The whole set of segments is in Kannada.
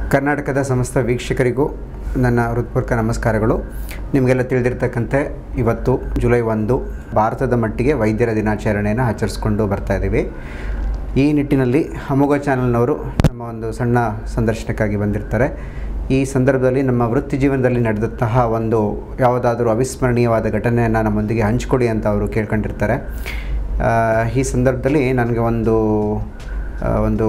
ಕರ್ನಾಟಕದ ಸಮಸ್ತ ವೀಕ್ಷಕರಿಗೂ ನನ್ನ ಹೃತ್ಪೂರ್ವಕ ನಮಸ್ಕಾರಗಳು ನಿಮಗೆಲ್ಲ ತಿಳಿದಿರ್ತಕ್ಕಂತೆ ಇವತ್ತು ಜುಲೈ ಒಂದು ಭಾರತದ ಮಟ್ಟಿಗೆ ವೈದ್ಯರ ದಿನಾಚರಣೆಯನ್ನು ಆಚರಿಸ್ಕೊಂಡು ಬರ್ತಾ ಇದ್ದೀವಿ ಈ ನಿಟ್ಟಿನಲ್ಲಿ ಅಮೋಘ ಚಾನಲ್ನವರು ನಮ್ಮ ಒಂದು ಸಣ್ಣ ಸಂದರ್ಶನಕ್ಕಾಗಿ ಬಂದಿರ್ತಾರೆ ಈ ಸಂದರ್ಭದಲ್ಲಿ ನಮ್ಮ ವೃತ್ತಿ ಜೀವನದಲ್ಲಿ ನಡೆದಂತಹ ಒಂದು ಯಾವುದಾದ್ರೂ ಅವಿಸ್ಮರಣೀಯವಾದ ಘಟನೆಯನ್ನು ನಮ್ಮೊಂದಿಗೆ ಹಂಚ್ಕೊಡಿ ಅಂತ ಅವರು ಕೇಳ್ಕೊಂಡಿರ್ತಾರೆ ಆ, ಈ ಸಂದರ್ಭದಲ್ಲಿ ನನಗೆ ಒಂದು ಆ, ಒಂದು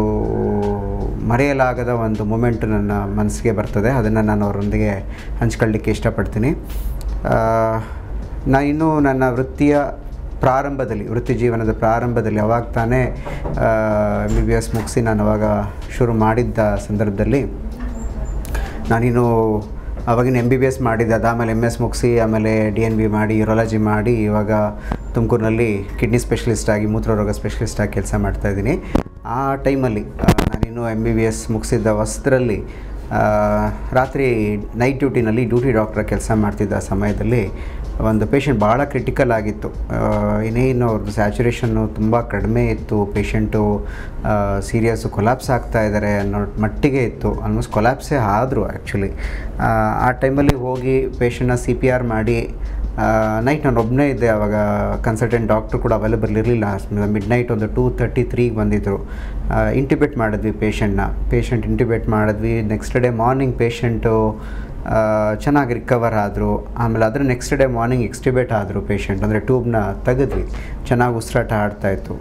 ಮರೆಯಲಾಗದ ಒಂದು ಮೂಮೆಂಟ್ ನನ್ನ ಮನಸ್ಸಿಗೆ ಬರ್ತದೆ ಅದನ್ನು ನಾನು ಅವರೊಂದಿಗೆ ಹಂಚ್ಕೊಳ್ಳಿಕ್ಕೆ ಇಷ್ಟಪಡ್ತೀನಿ ಆ, ನಾ ಇನ್ನೂ ನನ್ನ ವೃತ್ತಿಯ ಪ್ರಾರಂಭದಲ್ಲಿ ವೃತ್ತಿ ಜೀವನದ ಪ್ರಾರಂಭದಲ್ಲಿ ಅವಾಗ ತಾನೇ ಎಮ್ ಬಿ ಬಿ ಎಸ್ ಮುಗಿಸಿ ನಾನು ಅವಾಗ ಶುರು ಮಾಡಿದ್ದ ಸಂದರ್ಭದಲ್ಲಿ ನಾನಿನ್ನು ಅವಾಗಿನ ಎಮ್ ಬಿ ಬಿ ಎಸ್ ಮಾಡಿದ್ದೆ ಅದಾದಮೇಲೆ ಎಮ್ ಎಸ್ ಮುಗಿಸಿ ಆಮೇಲೆ ಡಿ ಎನ್ ಬಿ ಮಾಡಿ ಯೂರಾಲಜಿ ಮಾಡಿ ಇವಾಗ ತುಮಕೂರಿನಲ್ಲಿ ಕಿಡ್ನಿ ಸ್ಪೆಷಲಿಸ್ಟ್ ಆಗಿ ಮೂತ್ರರೋಗ ಸ್ಪೆಷಲಿಸ್ಟ್ ಆಗಿ ಕೆಲಸ ಮಾಡ್ತಾಯಿದ್ದೀನಿ ಆ ಟೈಮಲ್ಲಿ ಆ, ನಾನಿನ್ನು ಎಮ್ ಬಿ ಬಿ ಎಸ್ ಮುಗಿಸಿದ್ದ ವಸ್ತ್ರಲ್ಲಿ ಆ, ರಾತ್ರಿ ನೈಟ್ ಡ್ಯೂಟಿನಲ್ಲಿ ಡ್ಯೂಟಿ ಡಾಕ್ಟರ್ ಕೆಲಸ ಮಾಡ್ತಿದ್ದ ಸಮಯದಲ್ಲಿ ಒಂದು ಪೇಷಂಟ್ ಭಾಳ ಕ್ರಿಟಿಕಲ್ ಆಗಿತ್ತು ಇನ್ನೇನು ಅವ್ರದ್ದು ಸ್ಯಾಚುರೇಷನ್ನು ತುಂಬ ಕಡಿಮೆ ಇತ್ತು ಪೇಷಂಟು ಸೀರಿಯಸ್ಸು ಕೊಲಾಪ್ಸ್ ಆಗ್ತಾ ಇದ್ದಾರೆ ಅನ್ನೋ ಮಟ್ಟಿಗೆ ಇತ್ತು ಆಲ್ಮೋಸ್ಟ್ ಕೊಲಾಪ್ಸೇ ಆದರು ಆ್ಯಕ್ಚುಲಿ ಆ ಟೈಮಲ್ಲಿ ಹೋಗಿ ಪೇಷಂಟ್ನ ಸಿ ಪಿ ಆರ್ ಮಾಡಿ ನೈಟ್ ನಾನು ಒಬ್ಬನೇ ಇದ್ದೆ ಆವಾಗ ಕನ್ಸಲ್ಟೆಂಟ್ ಡಾಕ್ಟ್ರು ಕೂಡ ಅವೈಲೇಬಲ್ ಇರಲಿಲ್ಲ ಮಿಡ್ ನೈಟ್ ಒಂದು ಟೂ ತರ್ಟಿ ತ್ರೀಗೆ ಬಂದಿದ್ದರು ಇಂಟಿಬೇಟ್ ಮಾಡಿದ್ವಿ ಪೇಷಂಟ್ನ ಪೇಷಂಟ್ ಇಂಟಿಬೇಟ್ ಮಾಡಿದ್ವಿ ನೆಕ್ಸ್ಟ್ ಡೇ ಮಾರ್ನಿಂಗ್ ಪೇಷಂಟು ಚೆನ್ನಾಗಿ ರಿಕವರ್ ಆದರು ಆಮೇಲೆ ಅದರ ನೆಕ್ಸ್ಟ್ ಡೇ ಮಾರ್ನಿಂಗ್ ಎಕ್ಸ್ಟಿಬೇಟ್ ಆದರು ಪೇಷಂಟ್ ಅಂದರೆ ಟ್ಯೂಬ್ನ ತೆಗೆದ್ವಿ ಚೆನ್ನಾಗಿ ಉಸಿರಾಟ ಆಡ್ತಾಯಿತ್ತು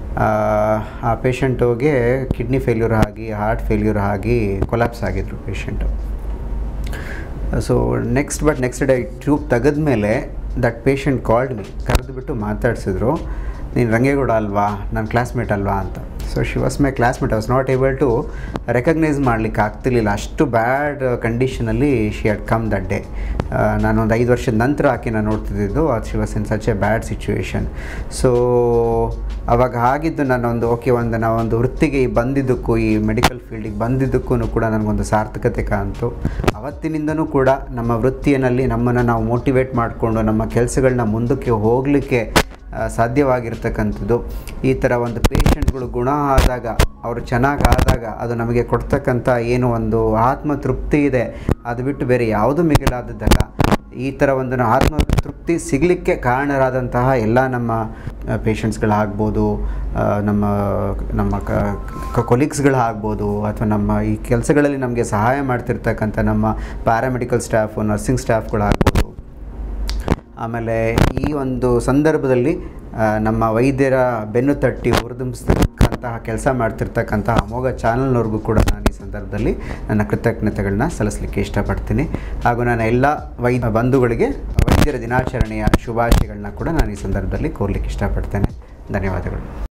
ಆ ಪೇಷಂಟುಗೆ ಕಿಡ್ನಿ ಫೇಲ್ಯೂರ್ ಆಗಿ ಹಾರ್ಟ್ ಫೇಲ್ಯೂರ್ ಆಗಿ ಕೊಲಾಪ್ಸ್ ಆಗಿದ್ರು patient so next but next day tube ತೆಗೆದ್ಮೇಲೆ ದಟ್ ಪೇಷಂಟ್ ಕಾಲ್ಡ್ ಮಿ ಕರೆದುಬಿಟ್ಟು ಮಾತಾಡಿಸಿದ್ರು ನೀನು ರಂಗೇಗೌಡ ಅಲ್ವಾ ನನ್ನ ಕ್ಲಾಸ್ಮೇಟ್ ಅಲ್ವಾ ಅಂತ so she was my classmate I was not able to recognise ಮಾಡಲಿಕ್ಕೆ ಆಗ್ತಿರ್ಲಿಲ್ಲ ಅಷ್ಟು ಬ್ಯಾಡ್ ಕಂಡೀಷನಲ್ಲಿ she had come that day ನಾನು ಒಂದು ಐದು ವರ್ಷದ ನಂತರ ಆಕೆನ ನೋಡ್ತಿದ್ದು ಅದು she was in such a bad situation so ಅವಾಗ ಆಗಿದ್ದು ನಾನೊಂದು ಓಕೆ ಒಂದು ನಾವೊಂದು ವೃತ್ತಿಗೆ ಈ ಬಂದಿದ್ದಕ್ಕೂ ಈ ಮೆಡಿಕಲ್ ಫೀಲ್ಡಿಗೆ ಬಂದಿದ್ದಕ್ಕೂ ಕೂಡ ನನಗೊಂದು ಸಾರ್ಥಕತೆ ಕಾಣ್ತು ಅವತ್ತಿನಿಂದನೂ ಕೂಡ ನಮ್ಮ ವೃತ್ತಿಯಲ್ಲಿ ನಮ್ಮನ್ನು ನಾವು ಮೋಟಿವೇಟ್ ಮಾಡಿಕೊಂಡು ನಮ್ಮ ಕೆಲಸಗಳನ್ನ ಮುಂದಕ್ಕೆ ಹೋಗಲಿಕ್ಕೆ ಆ, ಸಾಧ್ಯವಾಗಿರ್ತಕ್ಕಂಥದ್ದು ಈ ಥರ ಒಂದು ಪೇಷಂಟ್ಗಳು ಗುಣ ಆದಾಗ ಅವರು ಚೆನ್ನಾಗಿ ಆದಾಗ ಅದು ನಮಗೆ ಕೊಡ್ತಕ್ಕಂಥ ಏನು ಒಂದು ಆತ್ಮ ತೃಪ್ತಿ ಇದೆ ಅದು ಬಿಟ್ಟು ಬೇರೆ ಯಾವುದೂ ಮಿಗಿಲಾದದ್ದಲ್ಲ ಈ ಥರ ಒಂದು ಆತ್ಮ ತೃಪ್ತಿ ಸಿಗಲಿಕ್ಕೆ ಕಾರಣರಾದಂತಹ ಎಲ್ಲ ನಮ್ಮ ಪೇಷಂಟ್ಸ್ಗಳಾಗ್ಬೋದು ಆ, ನಮ್ಮ ನಮ್ಮ ಕೊಲೀಗ್ಸ್ಗಳಾಗ್ಬೋದು ಅಥವಾ ನಮ್ಮ ಈ ಕೆಲಸಗಳಲ್ಲಿ ನಮಗೆ ಸಹಾಯ ಮಾಡ್ತಿರ್ತಕ್ಕಂಥ ನಮ್ಮ ಪ್ಯಾರಾಮೆಡಿಕಲ್ ಸ್ಟಾಫು ನರ್ಸಿಂಗ್ ಸ್ಟಾಫ್ಗಳಾಗ್ಬೋದು ಆಮೇಲೆ ಈ ಒಂದು ಸಂದರ್ಭದಲ್ಲಿ ಆ, ನಮ್ಮ ವೈದ್ಯರ ಬೆನ್ನು ತಟ್ಟಿ ಹುರಿದುಂಬಿಸ್ತಕ್ಕಂತಹ ಕೆಲಸ ಮಾಡ್ತಿರ್ತಕ್ಕಂತಹ ಅಮೋಘ ಚಾನಲ್ನವ್ರಿಗೂ ಕೂಡ ನಾನು ಈ ಸಂದರ್ಭದಲ್ಲಿ ನನ್ನ ಕೃತಜ್ಞತೆಗಳನ್ನ ಸಲ್ಲಿಸಲಿಕ್ಕೆ ಇಷ್ಟಪಡ್ತೀನಿ ಹಾಗೂ ನನ್ನ ಎಲ್ಲ ವೈದ್ಯ ಬಂಧುಗಳಿಗೆ ವೈದ್ಯರ ದಿನಾಚರಣೆಯ ಶುಭಾಶಯಗಳನ್ನ ಕೂಡ ನಾನು ಈ ಸಂದರ್ಭದಲ್ಲಿ ಕೋರ್ಲಿಕ್ಕೆ ಇಷ್ಟಪಡ್ತೇನೆ ಧನ್ಯವಾದಗಳು